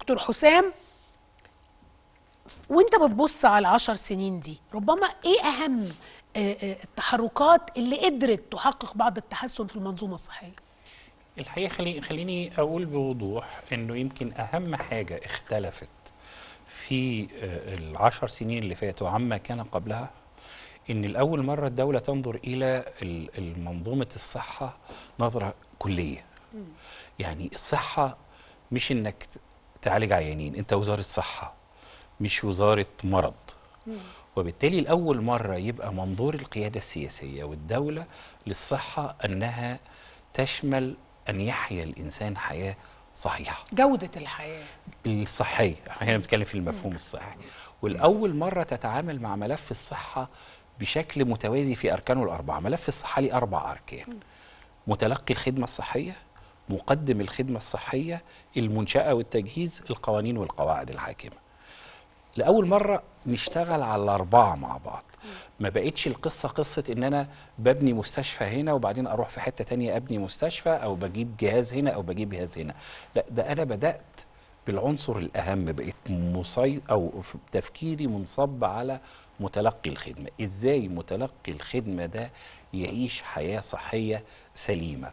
دكتور حسام وانت بتبص على العشر سنين دي ربما ايه اهم آه، آه، التحركات اللي قدرت تحقق بعض التحسن في المنظومه الصحيه الحقيقه خلي خليني اقول بوضوح انه يمكن اهم حاجه اختلفت في آه، العشر سنين اللي فاتوا عما كان قبلها ان الاول مره الدوله تنظر الى ال- المنظومه الصحه نظره كليه يعني الصحه مش انك ت- تعالج عيانين انت وزاره صحه مش وزاره مرض وبالتالي لأول مرة يبقى منظور القيادة السياسية والدولة للصحة أنها تشمل أن يحيا الإنسان حياة صحيحة جوده الحياه الصحية احنا هنا بنتكلم في المفهوم الصحي والأول مرة تتعامل مع ملف الصحة بشكل متوازي في أركانه الأربعة ملف الصحة ليه أربع أركان متلقي الخدمة الصحية مقدم الخدمة الصحية المنشأة والتجهيز القوانين والقواعد الحاكمة لأول مرة نشتغل على الأربعة مع بعض ما بقتش القصة قصة إن أنا ببني مستشفى هنا وبعدين أروح في حتة تانية أبني مستشفى أو بجيب جهاز هنا أو بجيب جهاز هنا لا ده أنا بدأت بالعنصر الأهم بقيت مصي أو في تفكيري منصب على متلقي الخدمة إزاي متلقي الخدمة ده يعيش حياة صحية سليمة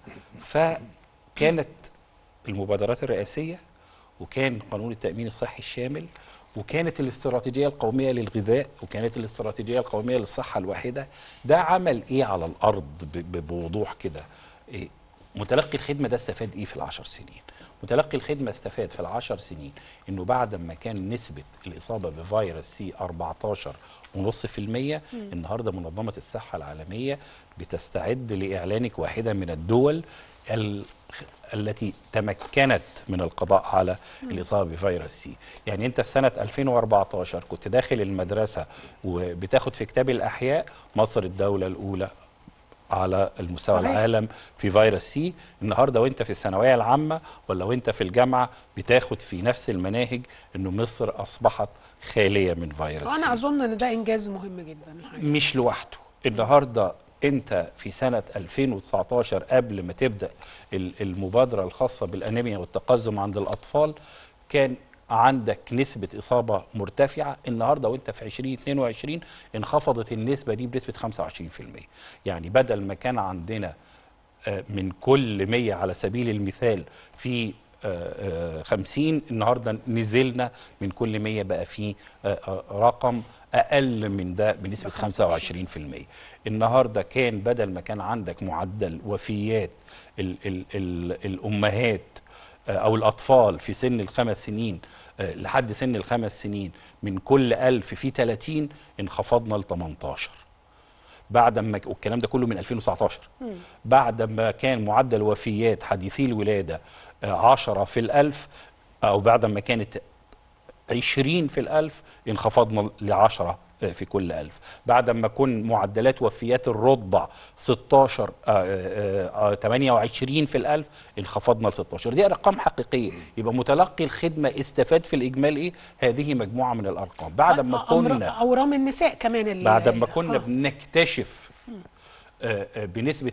فكانت المبادرات الرئاسية وكان قانون التأمين الصحي الشامل وكانت الاستراتيجية القومية للغذاء وكانت الاستراتيجية القومية للصحة الواحدة ده عمل ايه على الأرض ب- ب- بوضوح كده إيه متلقي الخدمة ده استفاد ايه في العشر سنين متلقي الخدمة استفاد في العشر سنين انه بعد ما كان نسبة الإصابة بفيروس سي 14 ونص في المية النهاردة منظمة الصحة العالمية بتستعد لإعلانك واحدة من الدول ال- التي تمكنت من القضاء على الإصابة بفيروس سي يعني أنت في سنة 2014 كنت داخل المدرسة وبتاخد في كتاب الأحياء مصر الدولة الأولى على المستوى صحيح. العالم في فيروس سي النهارده وانت في الثانويه العامه ولا وانت في الجامعه بتاخد في نفس المناهج انه مصر اصبحت خاليه من فيروس وانا سي. اظن ان ده انجاز مهم جدا الحقيقة. مش لوحده النهارده انت في سنه 2019 قبل ما تبدا ال- المبادره الخاصه بالانيميا والتقزم عند الاطفال كان عندك نسبة إصابة مرتفعة النهاردة وانت في 2022 انخفضت النسبة دي بنسبة 25% يعني بدل ما كان عندنا آه، من كل 100 على سبيل المثال في آه، آه، 50 النهارده نزلنا من كل 100 بقى في آه، آه، رقم اقل من ده بنسبه 25% النهارده كان بدل ما كان عندك معدل وفيات ال ال ال الامهات آه، او الاطفال في سن الخمس سنين آه، لحد سن الخمس سنين من كل ألف في 30 انخفضنا ل 18 بعد ما والكلام ده كله من 2019 بعد ما كان معدل وفيات حديثي الولادة آه، 10 في الألف أو بعد ما كانت 20 في الألف انخفضنا ل 10 في كل ألف بعد ما كن معدلات وفيات الرضع 16 آه، آه، آه، 28 في الألف انخفضنا ل 16 دي أرقام حقيقية يبقى متلقي الخدمة استفاد في الإجمال إيه هذه مجموعة من الأرقام بعد ما أمر- كنا اورام النساء كمان اللي بعد ما كنا آه. بنكتشف آه، آه، بنسبة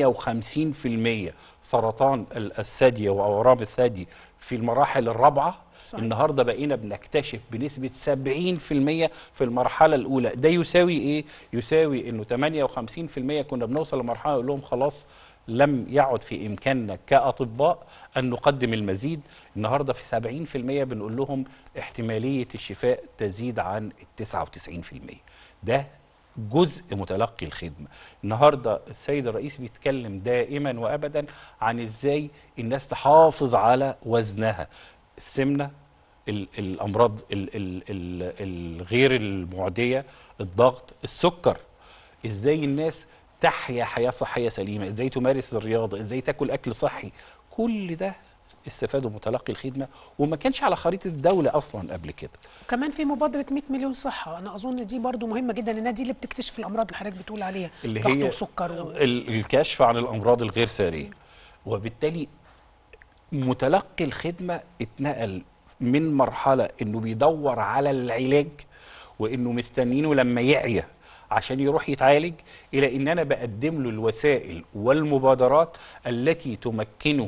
58% سرطان ال- الثدي وأورام الثدي في المراحل الرابعة صحيح. النهارده بقينا بنكتشف بنسبة 70% في المرحلة الأولى ده يساوي إيه؟ يساوي إنه 58% كنا بنوصل لمرحلة نقول لهم خلاص لم يعد في إمكاننا كأطباء أن نقدم المزيد النهارده في 70% بنقول لهم احتمالية الشفاء تزيد عن 99% ده جزء متلقي الخدمة النهاردة السيد الرئيس بيتكلم دائما وأبدا عن إزاي الناس تحافظ على وزنها السمنة ال- الأمراض ال- ال- ال- الغير المعدية الضغط السكر إزاي الناس تحيا حياة صحية سليمة إزاي تمارس الرياضة إزاي تاكل أكل صحي كل ده استفادوا متلقي الخدمة وما كانش على خريطة الدولة أصلا قبل كده وكمان في مبادره 100 مليون صحه انا اظن دي برضو مهمه جدا انها دي اللي بتكتشف الامراض اللي حضرتك بتقول عليها اللي ضغط هي وسكر و... ال- الكشف عن الامراض الغير ساريه وبالتالي متلقي الخدمه اتنقل من مرحله انه بيدور على العلاج وانه مستنينه لما يعيا عشان يروح يتعالج الى ان انا بقدم له الوسائل والمبادرات التي تمكنه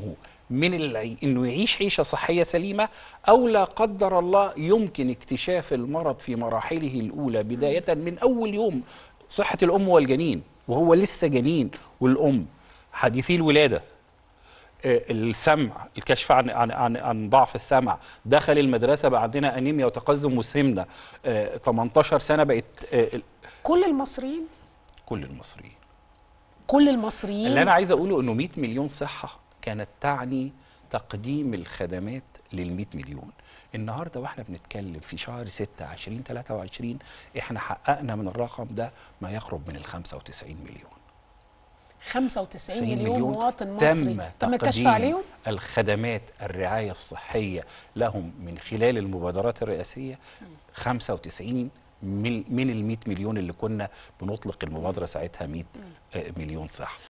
من العي... انه يعيش عيشه صحيه سليمه او لا قدر الله يمكن اكتشاف المرض في مراحله الاولى بدايه من اول يوم صحه الام والجنين وهو لسه جنين والام حديثي الولاده آه، السمع الكشف عن عن عن, عن ضعف السمع دخل المدرسه بقى عندنا انيميا وتقزم وسمنه آه، 18 سنه بقت آه، كل المصريين كل المصريين كل المصريين اللي انا عايز اقوله انه 100 مليون صحه كانت تعني تقديم الخدمات لل 100 مليون النهارده واحنا بنتكلم في شهر 6 2023 احنا حققنا من الرقم ده ما يقرب من ال 95 مليون 95 90 مليون, مواطن تم مصري تم الكشف تقديم عليهم الخدمات الرعايه الصحيه لهم من خلال المبادرات الرئاسيه 95 من من ال 100 مليون اللي كنا بنطلق المبادره ساعتها 100 مليون صح